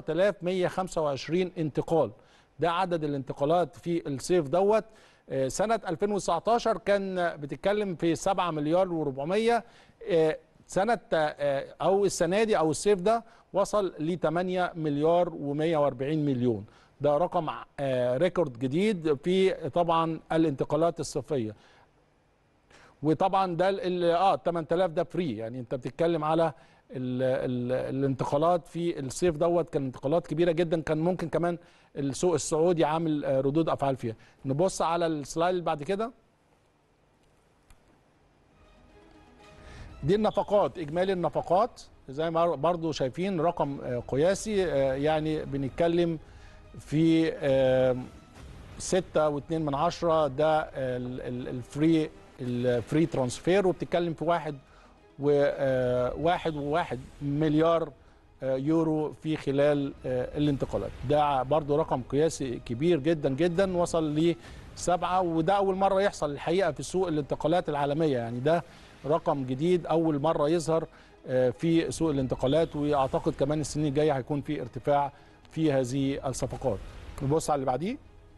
10125 انتقال ده عدد الانتقالات في الصيف دوت آه، سنة 2019 كان بتتكلم في 7 مليار و400 سنة آه، أو السنة دي أو الصيف ده وصل ل 8 مليار و140 مليون ده رقم آه، ريكورد جديد في طبعا الانتقالات الصيفية وطبعا ده ال- اه 8000 ده فري يعني انت بتتكلم على ال ال الانتقالات في الصيف دوت كان انتقالات كبيره جدا كان ممكن كمان السوق السعودي عامل آه، ردود افعال فيها نبص على السلايد اللي بعد كده دي النفقات اجمالي النفقات زي ما برضو شايفين رقم آه، قياسي آه، يعني بنتكلم في آه، ستة واتنين من عشرة ده ال- ال- الفري الفري ترانسفير وبتتكلم في واحد وواحد وواحد مليار آه، يورو في خلال آه، الانتقالات ده برضو رقم قياسي كبير جدا جدا وصل ل سبعة وده أول مرة يحصل الحقيقة في سوق الانتقالات العالمية يعني ده رقم جديد أول مرة يظهر آه، في سوق الانتقالات وأعتقد كمان السنين الجاية هيكون في ارتفاع في هذه الصفقات نبص على اللي بعديه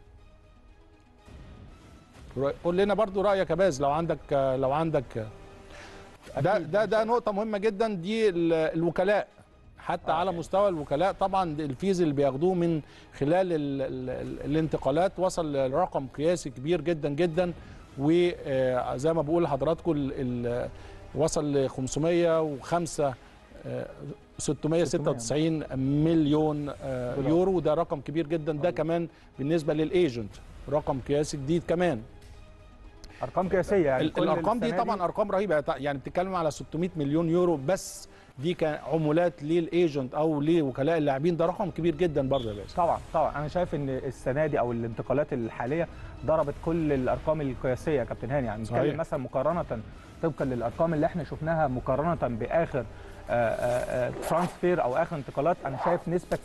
قول لنا برضو رأيك يا باز لو عندك لو عندك ده ده ده نقطة مهمة جدا دي ال- الوكلاء حتى على مستوى الوكلاء طبعا الفيز اللي بياخدوه من خلال ال ال ال الانتقالات وصل لرقم قياسي كبير جدا جدا وزي ما بقول لحضراتكم ال- ال- وصل ل 505 آه، 696 مليون آه، دولار. يورو ده رقم كبير جدا ده كمان بالنسبة للايجنت رقم قياسي جديد كمان ارقام قياسيه يعني ال- كل الارقام دي السنة طبعا ارقام رهيبه يعني بتتكلم على 600 مليون يورو بس دي كعمولات للايجنت او لوكلاء اللاعبين ده رقم كبير جدا برضه يا باشا طبعا طبعا انا شايف ان السنه دي او الانتقالات الحاليه ضربت كل الارقام القياسيه يا كابتن هاني يعني صحيح. نتكلم مثلا مقارنه طبقا للارقام اللي احنا شفناها مقارنه باخر آه، آه، آه، ترانسفير او اخر انتقالات انا شايف نسبه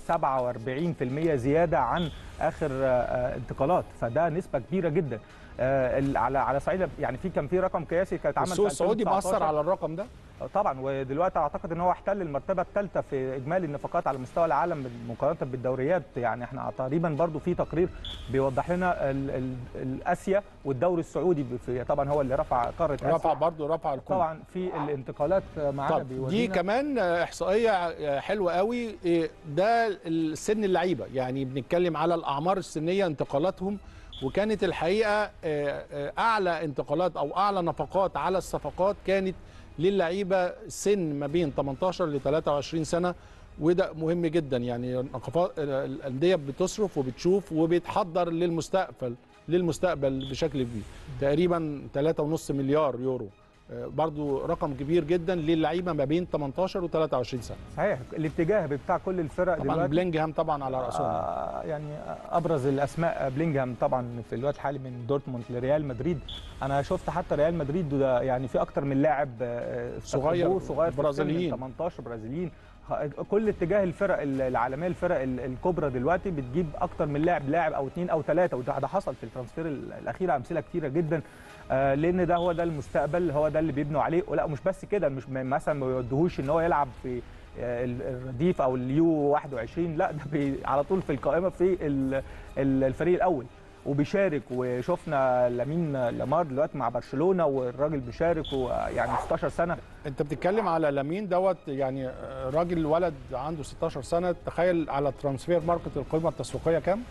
47% زياده عن اخر آه، آه، انتقالات فده نسبه كبيره جدا آه، ال- على على صعيد يعني في كان في رقم قياسي كان اتعمل السوق في السعودي 2019. مأثر على الرقم ده طبعا ودلوقتي اعتقد ان هو احتل المرتبه الثالثه في اجمالي النفقات على مستوى العالم مقارنه بالدوريات يعني احنا تقريبا برضو في تقرير بيوضح لنا ال- ال- الاسيا والدوري السعودي في طبعا هو اللي رفع قاره اسيا رفع برضه رفع الكل طبعا في الانتقالات معانا طب دي بيورينا كمان احصائيه حلوه قوي إيه، ده السن اللعيبه يعني بنتكلم على الاعمار السنيه انتقالاتهم وكانت الحقيقه آه، آه، اعلى انتقالات او اعلى نفقات على الصفقات كانت للعيبه سن ما بين 18 ل 23 سنه وده مهم جدا يعني نقفات- الانديه بتصرف وبتشوف وبتحضر للمستقبل للمستقبل بشكل كبير تقريبا 3.5 مليار يورو آه، برضو رقم كبير جدا للعيبه ما بين 18 و 23 سنه صحيح الاتجاه بتاع كل الفرق طبعا دلوقتي بلينجهام طبعا على راسهم آه يعني ابرز الاسماء بلينجهام طبعا في الوقت الحالي من دورتموند لريال مدريد انا شفت حتى ريال مدريد ده يعني في اكتر من لاعب آه، صغير، صغير صغير في السن، برازيليين. 18 برازيليين خ- كل اتجاه الفرق ال- العالميه الفرق ال- الكبرى دلوقتي بتجيب اكتر من لاعب لاعب او اثنين او ثلاثه وده ده حصل في الترانسفير ال- الاخيره امثله كتيره جدا آه، لان ده هو ده المستقبل هو ده اللي بيبنوا عليه ولا مش بس كده مش م- مثلا ما بيودوهوش ان هو يلعب في آه، ال- الرديف او اليو 21 لا ده بي على طول في القائمه في ال- ال- الفريق الاول وبيشارك وشفنا لامين لامار دلوقتي مع برشلونه والراجل بيشارك ويعني 16 سنه انت بتتكلم على لامين دوت يعني آه، راجل ولد عنده 16 سنه تخيل على ترانسفير ماركت القيمه التسويقيه كام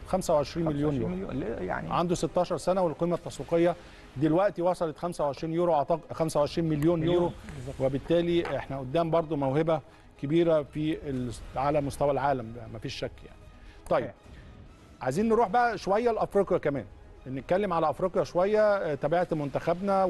25 مليون 25 يورو مليون ليه؟ يعني عنده 16 سنه والقيمه التسويقيه دلوقتي وصلت 25 يورو اعتقد 25 مليون يورو وبالتالي احنا قدام برضو موهبه كبيره في ال- على مستوى العالم ما فيش شك يعني طيب صحيح. عايزين نروح بقى شويه لافريقيا كمان نتكلم على افريقيا شويه آه، تابعت منتخبنا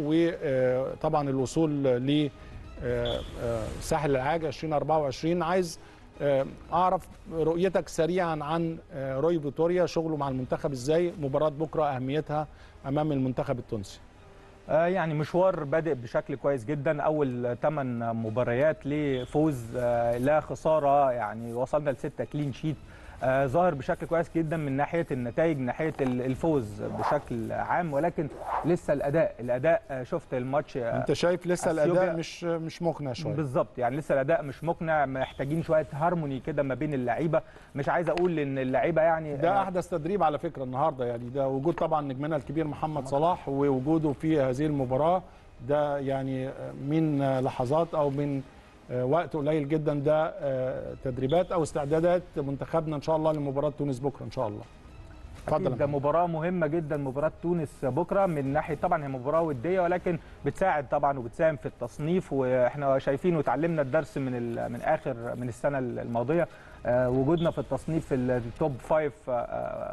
وطبعا الوصول ل آه، آه، ساحل العاج 2024 عايز آه، اعرف رؤيتك سريعا عن آه، روي فيتوريا شغله مع المنتخب ازاي مباراه بكره اهميتها امام المنتخب التونسي آه، يعني مشوار بادئ بشكل كويس جدا اول 8 مباريات لفوز آه، لا خساره يعني وصلنا لستة كلين شيت آه، ظاهر بشكل كويس جدا من ناحيه النتائج من ناحيه ال- الفوز بشكل عام ولكن لسه الاداء الاداء آه، شفت الماتش آه، انت شايف لسه أثيوبيا- الاداء مش مش مقنع شويه بالظبط يعني لسه الاداء مش مقنع محتاجين شويه هارموني كده ما بين اللعيبه مش عايز اقول ان اللعيبه يعني ده آه، احدث تدريب على فكره النهارده يعني ده وجود طبعا نجمنا الكبير محمد صلاح ووجوده في هذه المباراه ده يعني من لحظات او من وقت قليل جدا ده تدريبات او استعدادات منتخبنا ان شاء الله لمباراه تونس بكره ان شاء الله اتفضل أكيد يا ده محمد. مباراة مهمة جدا مباراة تونس بكرة من ناحية طبعا هي مباراة ودية ولكن بتساعد طبعا وبتساهم في التصنيف واحنا شايفين وتعلمنا الدرس من ال- من آخر من السنة الماضية آه، وجودنا في التصنيف ال- التوب فايف آه،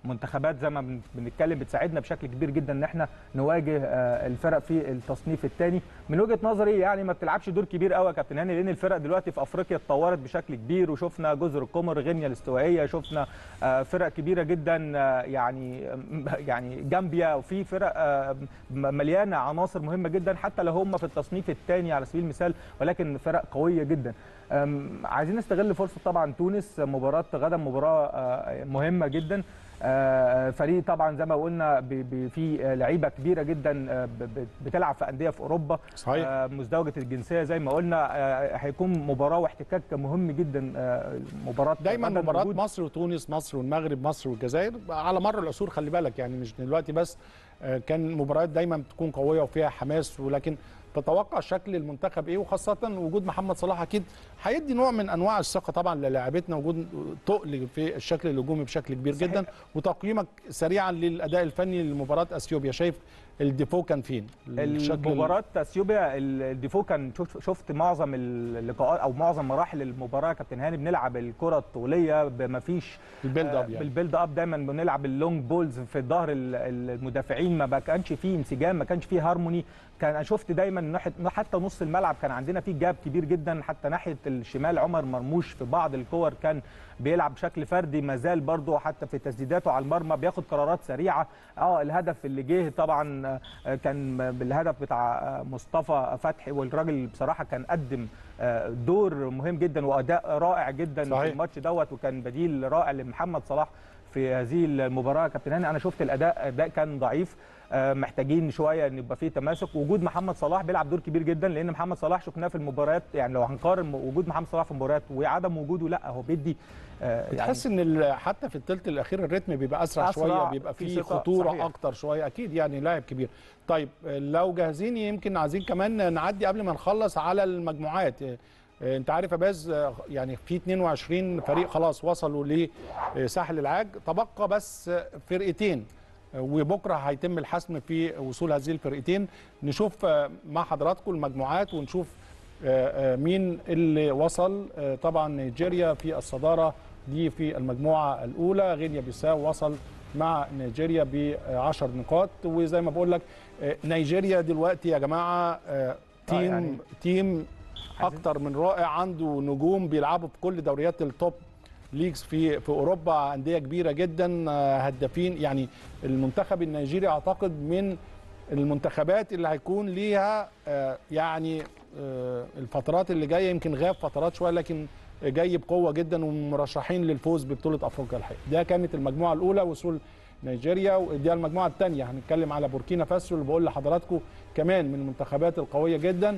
منتخبات زي ما بن- بنتكلم بتساعدنا بشكل كبير جدا ان احنا نواجه آه، الفرق في التصنيف الثاني من وجهه نظري يعني ما بتلعبش دور كبير قوي يا كابتن هاني لان الفرق دلوقتي في افريقيا اتطورت بشكل كبير وشفنا جزر القمر غينيا الاستوائيه شفنا آه، فرق كبيره جدا آه، يعني يعني جامبيا وفي فرق آه، م- مليانه عناصر مهمه جدا حتى لو هم في التصنيف الثاني على سبيل المثال ولكن فرق قويه جدا أم، عايزين نستغل فرصه طبعا تونس مباراه غدا مباراه آه، مهمه جدا آه، فريق طبعا زي ما قلنا ب- ب- في آه، لعيبه كبيره جدا آه، ب- ب- بتلعب في انديه في اوروبا صحيح. آه، مزدوجه الجنسيه زي ما قلنا آه، هيكون مباراه واحتكاك مهم جدا آه، مباراه دايما غداً مباراه وجود- مصر وتونس مصر والمغرب مصر والجزائر على مر العصور خلي بالك يعني مش دلوقتي بس آه، كان مباريات دايما بتكون قويه وفيها حماس ولكن تتوقع شكل المنتخب ايه وخاصه وجود محمد صلاح اكيد هيدي نوع من انواع الثقه طبعا للاعبتنا وجود تقل في الشكل الهجومي بشكل كبير صحيح. جدا وتقييمك سريعا للاداء الفني لمباراه اثيوبيا شايف الديفو كان فين الشكل المباراة اثيوبيا الديفو كان شفت, شفت معظم اللقاءات او معظم مراحل المباراه يا كابتن هاني بنلعب الكره الطوليه ما فيش البيلد اب يعني بالبيلد اب دايما بنلعب اللونج بولز في ظهر ال- ال- المدافعين ما كانش فيه انسجام ما كانش فيه هارموني كان أنا شفت دايما ناحيه حتى نص الملعب كان عندنا فيه جاب كبير جدا حتى ناحيه الشمال عمر مرموش في بعض الكور كان بيلعب بشكل فردي ما زال برضه حتى في تسديداته على المرمى بياخد قرارات سريعه اه الهدف اللي جه طبعا آه، كان بالهدف بتاع آه، مصطفى فتحي والراجل بصراحه كان قدم آه، دور مهم جدا واداء رائع جدا صحيح. في الماتش دوت وكان بديل رائع لمحمد صلاح في هذه المباراه يا كابتن هاني انا شفت الاداء اداء كان ضعيف آه، محتاجين شويه ان يبقى فيه تماسك وجود محمد صلاح بيلعب دور كبير جدا لان محمد صلاح شفناه في المباريات يعني لو هنقارن وجود محمد صلاح في المباريات وعدم وجوده لا هو بيدي آه، يعني بتحس ان ال- حتى في الثلث الاخير الريتم بيبقى اسرع, أسرع، شويه بيبقى في فيه ثقة، خطوره صحيح. اكتر شويه اكيد يعني لاعب كبير طيب لو جاهزين يمكن عايزين كمان نعدي قبل ما نخلص على المجموعات آه، انت عارف يا باز آه، يعني في 22 فريق خلاص وصلوا لساحل العاج تبقى بس فرقتين آه، وبكره هيتم الحسم في وصول هذه الفرقتين نشوف آه، مع حضراتكم المجموعات ونشوف آه، آه، مين اللي وصل آه، طبعا نيجيريا في الصداره دي في المجموعه الاولى غينيا بيساو وصل مع نيجيريا ب 10 نقاط وزي ما بقول لك آه، نيجيريا دلوقتي يا جماعه آه، تيم يعني تيم عايزين- اكتر من رائع عنده نجوم بيلعبوا في كل دوريات التوب ليجز في في اوروبا انديه كبيره جدا آه، هدافين يعني المنتخب النيجيري اعتقد من المنتخبات اللي هيكون ليها آه، يعني آه، الفترات اللي جايه يمكن غاب فترات شويه لكن جاي بقوه جدا ومرشحين للفوز ببطوله افريقيا الحقيقه ده كانت المجموعه الاولى وصول نيجيريا ودي المجموعه الثانيه هنتكلم على بوركينا فاسو اللي بقول لحضراتكم كمان من المنتخبات القويه جدا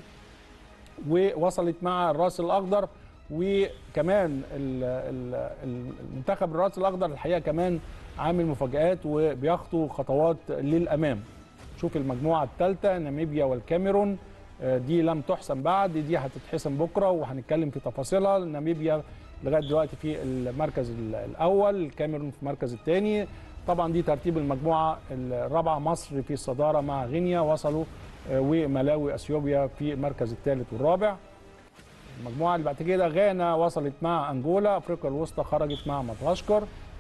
ووصلت مع الراس الاخضر وكمان ال- ال- ال- المنتخب الراس الاخضر الحقيقه كمان عامل مفاجات وبيخطو خطوات للامام شوف المجموعه الثالثه ناميبيا والكاميرون آه، دي لم تحسم بعد دي هتتحسم بكره وهنتكلم في تفاصيلها ناميبيا لغايه دلوقتي في المركز ال- الاول الكاميرون في المركز الثاني طبعا دي ترتيب المجموعه الرابعه مصر في الصداره مع غينيا وصلوا آه، وملاوي اثيوبيا في المركز الثالث والرابع المجموعه اللي بعد كده غانا وصلت مع انجولا افريقيا الوسطى خرجت مع مدغشقر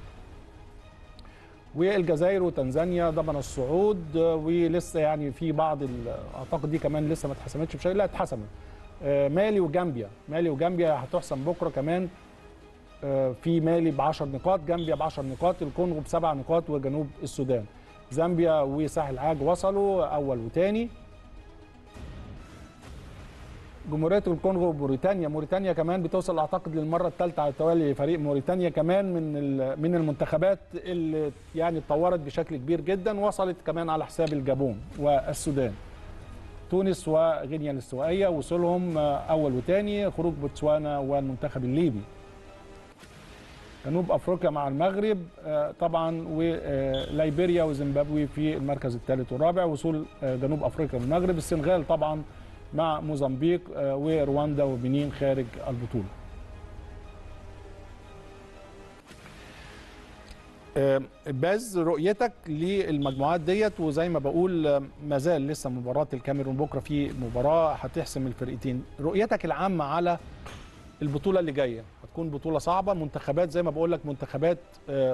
والجزائر وتنزانيا ضمن الصعود آه، ولسه يعني في بعض ال- اعتقد دي كمان لسه ما اتحسمتش بشيء لا اتحسمت آه، مالي وجامبيا مالي وجامبيا هتحسم بكره كمان آه، في مالي ب 10 نقاط جامبيا ب 10 نقاط الكونغو بسبع نقاط وجنوب السودان زامبيا وساحل عاج وصلوا اول وثاني جمهوريه الكونغو وموريتانيا موريتانيا كمان بتوصل اعتقد للمره الثالثه على التوالي فريق موريتانيا كمان من ال- من المنتخبات اللي يعني اتطورت بشكل كبير جدا وصلت كمان على حساب الجابون والسودان تونس وغينيا الاستوائيه وصولهم آه، اول وثاني خروج بوتسوانا والمنتخب الليبي جنوب افريقيا مع المغرب آه، طبعا وليبيريا وزيمبابوي في المركز الثالث والرابع وصول آه، جنوب افريقيا والمغرب السنغال طبعا مع موزمبيق آه، ورواندا وبنين خارج البطوله آه، باز رؤيتك للمجموعات ديت وزي ما بقول آه، ما زال لسه مباراه الكاميرون بكره في مباراه هتحسم الفرقتين رؤيتك العامه على البطوله اللي جايه هتكون بطوله صعبه منتخبات زي ما بقول لك منتخبات آه،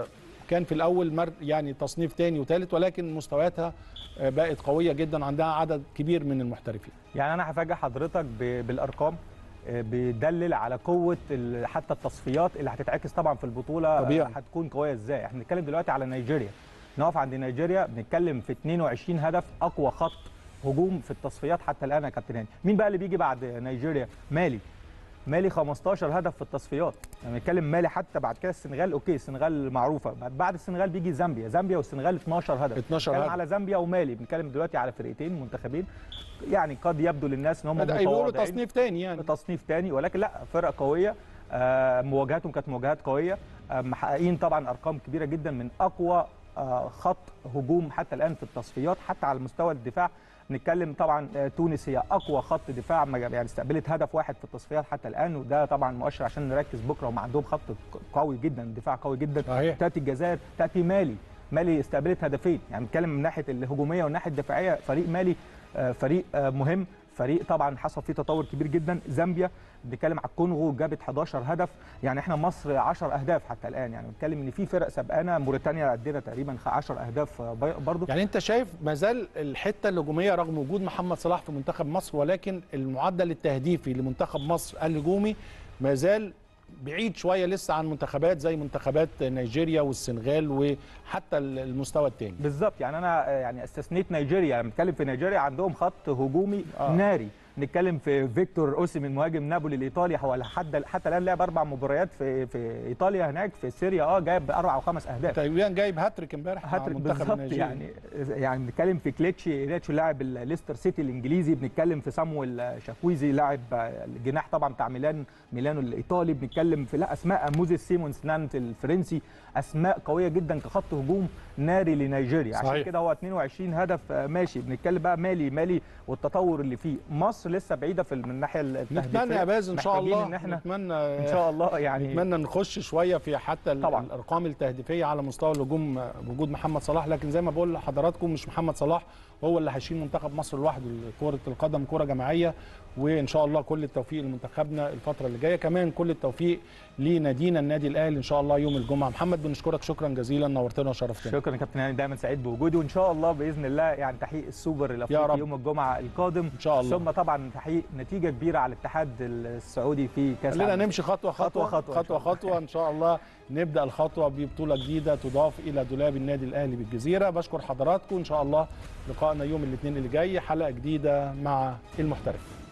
كان في الاول مر يعني تصنيف تاني وثالث ولكن مستوياتها آه، بقت قويه جدا عندها عدد كبير من المحترفين يعني انا هفاجئ حضرتك ب- بالارقام آه، بيدلل على قوه ال- حتى التصفيات اللي هتتعكس طبعا في البطوله آه، طبيعي. هتكون قويه ازاي احنا بنتكلم دلوقتي على نيجيريا نقف عند نيجيريا بنتكلم في 22 هدف اقوى خط هجوم في التصفيات حتى الان يا كابتن هاني مين بقى اللي بيجي بعد نيجيريا مالي مالي 15 هدف في التصفيات يعني بنتكلم مالي حتى بعد كده السنغال اوكي السنغال معروفه بعد- بعد السنغال بيجي زامبيا زامبيا والسنغال 12 هدف 12 بنتكلم هدف. على زامبيا ومالي بنتكلم دلوقتي على فرقتين منتخبين يعني قد يبدو للناس ان هم ده بيقولوا متواضعين تصنيف تاني يعني تصنيف تاني ولكن لا فرقه قويه آه، مواجهاتهم كانت مواجهات قويه آه، محققين طبعا ارقام كبيره جدا من اقوى آه، خط هجوم حتى الان في التصفيات حتى على مستوى الدفاع نتكلم طبعا آه، تونس هي اقوى خط دفاع ما- يعني استقبلت هدف واحد في التصفيات حتى الان وده طبعا مؤشر عشان نركز بكره هم عندهم خط قوي جدا دفاع قوي جدا صحيح. تاتي الجزائر تاتي مالي مالي استقبلت هدفين يعني بنتكلم من ناحيه الهجوميه والناحيه الدفاعيه فريق مالي آه، فريق آه، مهم فريق طبعا حصل فيه تطور كبير جدا زامبيا بنتكلم على الكونغو جابت 11 هدف يعني احنا مصر 10 اهداف حتى الان يعني بنتكلم ان في فرق سبقانا موريتانيا عندنا تقريبا 10 اهداف آه، بي- برضو يعني انت شايف ما زال الحته الهجوميه رغم وجود محمد صلاح في منتخب مصر ولكن المعدل التهديفي لمنتخب مصر الهجومي ما زال بعيد شويه لسه عن منتخبات زي منتخبات نيجيريا والسنغال وحتى المستوى الثاني بالظبط يعني انا آه، يعني استثنيت نيجيريا يعني بنتكلم في نيجيريا عندهم خط هجومي آه. آه. ناري نتكلم في فيكتور اوسيمين مهاجم نابولي الايطالي هو حتى حتى الان لعب اربع مباريات في في ايطاليا هناك في سيريا اه جايب اربع او خمس اهداف تقريبا جايب هاتريك امبارح مع هاتريك منتخب بالظبط نيجيريا يعني يعني بنتكلم في كليتشي ريتشو لاعب الليستر سيتي الانجليزي بنتكلم في سامويل شاكويزي لاعب الجناح طبعا بتاع ميلان ميلانو الايطالي بنتكلم في لا اسماء موزيس سيمونز نانت الفرنسي اسماء قويه جدا كخط هجوم ناري لنيجيريا عشان صحيح. كده هو 22 هدف آه، ماشي بنتكلم بقى مالي مالي والتطور اللي فيه مصر لسه بعيده في من الناحيه التهديفيه نتمنى يا باز ان شاء محتاجين الله ان احنا نتمنى ان شاء الله يعني نتمنى نخش شويه في حتى ال- طبعاً. الارقام التهديفيه على مستوى الهجوم بوجود محمد صلاح لكن زي ما بقول لحضراتكم مش محمد صلاح هو اللي هيشيل منتخب مصر لوحده كره القدم كره جماعيه وان شاء الله كل التوفيق لمنتخبنا الفتره اللي جايه كمان كل التوفيق لنادينا النادي الاهلي ان شاء الله يوم الجمعه محمد بنشكرك شكرا جزيلا نورتنا وشرفتنا شكرا يا كابتن هاني دايما سعيد بوجودي وان شاء الله باذن الله يعني تحقيق السوبر يا الافريقي رب. يوم الجمعه القادم ان شاء الله ثم طبعا تحقيق نتيجه كبيره على الاتحاد السعودي في كاس خلينا العالم. نمشي خطوه خطوه خطوة خطوه خطوة خطوه, إن شاء الله. خطوة ان شاء الله نبدا الخطوه ببطوله جديده تضاف الى دولاب النادي الاهلي بالجزيره بشكر حضراتكم ان شاء الله لقائنا يوم الاثنين اللي جاي حلقه جديده مع المحترف